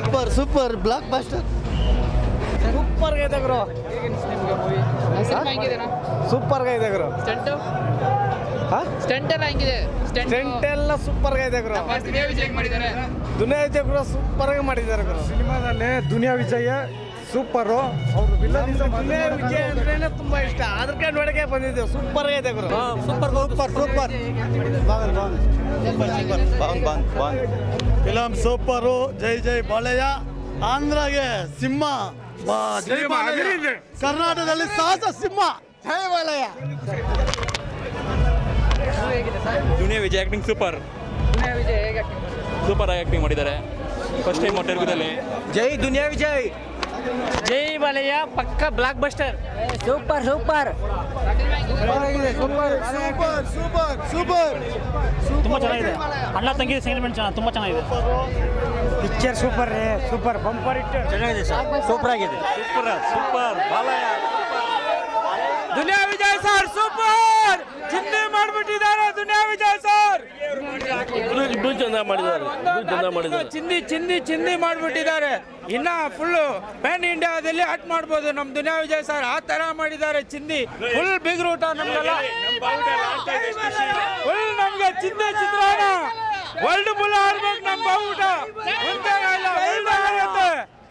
super super blockbuster super ಇದೆ ಗುರು cinema ಹೆಂಗಿದೆ ಸೂಪರ್ ಇದೆ ಗುರು ಸ್ಟಂಟ್ ಹಾ ಸ್ಟಂಟ್ ಎಲ್ಲ ಹೆಂಗಿದೆ ಸ್ಟಂಟ್ ಟೆಂಟ್ ಎಲ್ಲ ಸೂಪರ್ ಇದೆ ಗುರು ದುನಿಯಾ ವಿಜಯ್ ಮಾಡಿದ್ದಾರೆ ದುನಿಯಾ ವಿಜಯ್ ಗುರು ಸೂಪರ್ ಆಗಿ ಮಾಡಿದ್ದಾರೆ ಗುರು ಸಿನಿಮಾದಲ್ಲಿ ದುನಿಯಾ ವಿಜಯ ಸೂಪರು ಅವರು ದುನಿಯಾ ವಿಜಯ್ ಅಂದ್ರೇನೆ ತುಂಬಾ ಇಷ್ಟ ಅದ್ರ ಕಡೆ ನೋಡಕ್ಕೆ ಬಂದಿದ್ದೇವೆ ಸೂಪರ್ ಇದೆ ಗುರು ಸೂಪರ್ ಸೂಪರ್ ಸೂಪರ್ ಬಾನ್ ಬಾನ್ ಬಾನ್ ಫಿಲಮ್ ಸೂಪರು ಜೈ ಜೈ ಬಾಳಯ್ಯ ಆಂಧ್ರಗೆ ಸಿಂಹ ಬಾ ಜೈ ಬಾಳಯ್ಯ ಕರ್ನಾಟಕದಲ್ಲಿ ಸಾಹಸ ಸಿಂಹ ಜೈ ಬಾಳಯ್ಯ ದುನಿಯಾ ವಿಜಯ್ ಆ್ಯಕ್ಟಿಂಗ್ ಸೂಪರ್ ದುನಿಯಾ ವಿಜಯ್ ಹೇಗೆ ಸೂಪರ್ ಆಗಿ ಆ್ಯಕ್ಟಿಂಗ್ ಮಾಡಿದ್ದಾರೆ ಫಸ್ಟ್ ಟೈಮ್ ತೆಲುಗುದಲ್ಲಿ ಜೈ ದುನಿಯಾ ವಿಜಯ್ ಜೈ ಬಾಲಯ್ಯ ಪಕ್ಕ blockbuster super super super super super ತುಂಬ ಚೆನ್ನಾಗಿದೆ ಅಣ್ಣ ತಂಗಿ ಸೆಂಟಿಮೆಂಟ್ ಚೆನ್ನಾಗಿ ತುಂಬ ಚೆನ್ನಾಗಿದೆ ಪಿಕ್ಚರ್ ಸೂಪರ್ ರೇ ಸೂಪರ್ ಬಂಪರ್ ಇಟ್ಟು ಚೆನ್ನಾಗಿದೆ ಸರ್ ಸೂಪರ್ ಆಗಿದೆ super super Balayya Duniya Vijay sir super ಚಿಂದಿ ಮಾಡ್ಬಿಟ್ಟಿದ್ದಾರೆ ದುನಿಯಾ ವಿಜಯ್ ಸರ್ ಚಂದ ಮಾಡಿದ್ದಾರೆ ಚಿಂದಿ ಚಿಂದಿ ಚಿಂದಿ ಮಾಡ್ಬಿಟ್ಟಿದ್ದಾರೆ ಇನ್ನ ಫುಲ್ ಪ್ಯಾನ್ ಇಂಡಿಯಾದಲ್ಲಿ ಆಟ್ ಮಾಡ್ಬೋದು ನಮ್ ದುನಿಯಾ ವಿಜಯ್ ಸರ್ ಆ ತರ ಮಾಡಿದ್ದಾರೆ ಚಿಂದಿ ಫುಲ್ ಬಿಗ್ ರೂಟ ನಮ್ಗೆಲ್ಲ ಫುಲ್ ನಮ್ಗೆ ಚಿಂದಿ ಚಿತ್ರಾನ ವರ್ಲ್ಡ್ ಫುಲ್ ಆಡ್ಬೇಕು ನಮ್ ಬಾವುಟ ಒಂದೇ ಇಲ್ಲ ವರ್ಲ್ಡ್ ಆಗುತ್ತೆ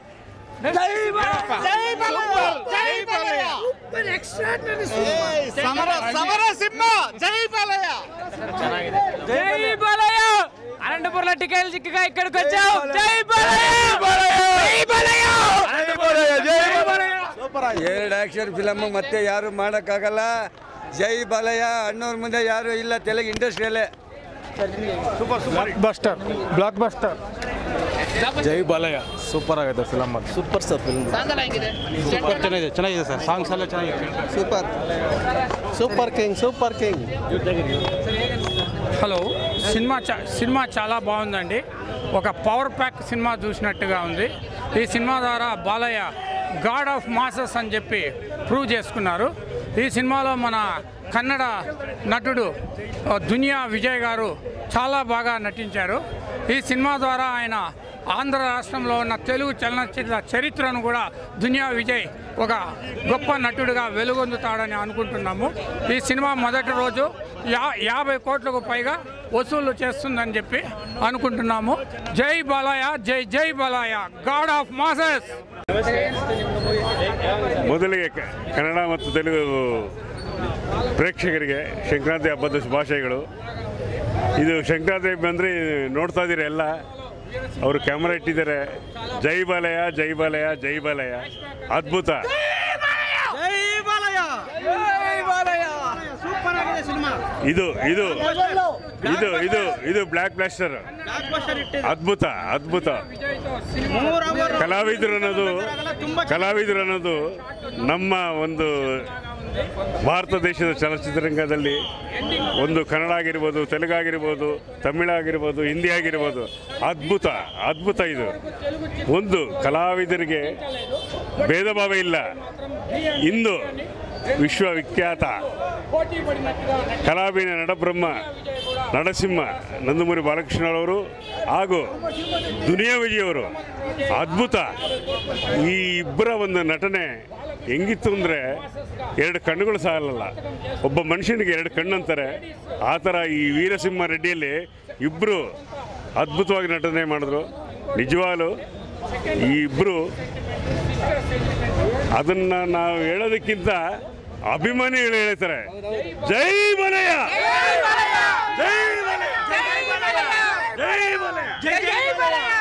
ಸಮರ ಸಮರ ಸಿಂಹ ಜೈ ಬಾಳಯ್ಯ జై బాలయ్య అనంతపురంలో టికెట్లు చిక్కగా ఇక్కడికి వచ్చావు జై బాలయ్య జై బాలయ్య ಎರಡು ಆಕ್ಷನ್ ಫಿಲಮ್ ಮತ್ತೆ ಯಾರು ಮಾಡೋಕ್ಕಾಗಲ್ಲ ಜೈ ಬಾಲಯ್ಯ ಅಣ್ಣವ್ರ ಮುಂದೆ ಯಾರು ಇಲ್ಲ ತೆಲುಗು ಇಂಡಸ್ಟ್ರಿಯಲ್ಲೇ ಬ್ಲಾಕ್ ಬಸ್ಟರ್ ಬ್ಲಾಕ್ ಬಸ್ಟರ್ ಜೈ ಬಾಲಯ್ಯ ಸೂಪರ್ ಆಗಿದೆ ಫಿಲಮ್ ಅದು ಸೂಪರ್ ಸರ್ ಫಿಲ್ಮ್ ಸಾಂಗ್ ಎಲ್ಲ ಹೆಂಗಿದೆ ಸೂಪರ್ ಚೆನ್ನಾಗಿದೆ ಚೆನ್ನಾಗಿದೆ ಸರ್ ಸಾಂಗ್ಸ್ ಎಲ್ಲ ಚೆನ್ನಾಗಿದೆ super super king super king hello cinema చా సినిమా చాలా బాగుందండి ఒక పవర్ ప్యాక్ సినిమా చూసినట్టుగా ఉంది ఈ సినిమా ద్వారా బాలయ్య గాడ్ ఆఫ్ మాసెస్ అని చెప్పి ప్రూవ్ చేసుకున్నారు ఈ సినిమాలో మన కన్నడ నటుడు ఆ, దునియా విజయ్ గారు చాలా బాగా నటించారు ఈ సినిమా ద్వారా ఆయన ఆంధ్ర రాష్ట్రంలో ఉన్న తెలుగు చలనచిత్ర చరిత్రను కూడా దునియా విజయ్ ఒక గొప్ప నటుడిగా వెలుగొందుతాడని అనుకుంటున్నాము ఈ సినిమా మొదటి రోజు యా యాభై కోట్లకు పైగా వసూలు చేస్తుందని చెప్పి అనుకుంటున్నాము జై బాలయ్య జై జై బాలయ్య గాడ్ ఆఫ్ మాసెస్ ಮೊದಲಿಗೆ ಕ- ಕನ್ನಡ ಮತ್ತು ತೆಲುಗು ಪ್ರೇಕ್ಷಕರಿಗೆ ಸಂಕ್ರಾಂತಿ ಹಬ್ಬದ ಶುಭಾಶಯಗಳು ಇದು ಸಂಕ್ರಾಂತಿ ಬಂದರೆ ನೋಡ್ತಾ ಇದ್ದೀರಿ ಎಲ್ಲ ಅವರು ಕ್ಯಾಮ್ರಾ ಇಟ್ಟಿದ್ದಾರೆ ಜೈ ಬಾಲಯ್ಯ ಜೈ ಬಾಲಯ್ಯ ಜೈ ಬಾಲಯ್ಯ ಅದ್ಭುತ ಇದು ಇದು ಇದು ಇದು ಇದು ಬ್ಲ್ಯಾಕ್ ಬ್ಲಾಸ್ಟರ್ ಅದ್ಭುತ ಅದ್ಭುತ ಕಲಾವಿದರು ಅನ್ನೋದು ಕಲಾವಿದರು ಅನ್ನೋದು ನಮ್ಮ ಒಂದು ಭಾರತ ದೇಶದ ಚಲನಚಿತ್ರರಂಗದಲ್ಲಿ ಒಂದು ಕನ್ನಡ ಆಗಿರ್ಬೋದು ತೆಲುಗು ಆಗಿರ್ಬೋದು ತಮಿಳು ಆಗಿರ್ಬೋದು ಹಿಂದಿ ಆಗಿರ್ಬೋದು ಅದ್ಭುತ ಅದ್ಭುತ ಇದು ಒಂದು ಕಲಾವಿದರಿಗೆ ಭೇದ ಭಾವ ಇಲ್ಲ ಇಂದು ವಿಶ್ವವಿಖ್ಯಾತ ಕಲಾವಿನ ನಡಬ್ರಹ್ಮ ನರಸಿಂಹ ನಂದಮೂರಿ ಬಾಲಕೃಷ್ಣರವರು ಹಾಗೂ ದುನಿಯಾ ವಿಜಯವರು ಅದ್ಭುತ ಈ ಇಬ್ಬರ ಒಂದು ನಟನೆ ಹೆಂಗಿತ್ತು ಅಂದರೆ ಎರಡು ಕಣ್ಣುಗಳು ಸಾಲಲ್ಲ ಒಬ್ಬ ಮನುಷ್ಯನಿಗೆ ಎರಡು ಕಣ್ಣು ಅಂತಾರೆ ಆ ಥರ ಈ ವೀರಸಿಂಹ ರೆಡ್ಡಿಯಲ್ಲಿ ಇಬ್ಬರು ಅದ್ಭುತವಾಗಿ ನಟನೆ ಮಾಡಿದ್ರು ನಿಜವಾಗ್ಲೂ ಈ ಇಬ್ಬರು ಅದನ್ನ ನಾವು ಹೇಳೋದಕ್ಕಿಂತ ಅಭಿಮಾನಿಗಳು ಹೇಳ್ತಾರೆ ಜೈ ಬಲಯ ಜೈ ಬಲಯ ಜೈ ಬಲಯ ಜೈ ಬಲಯ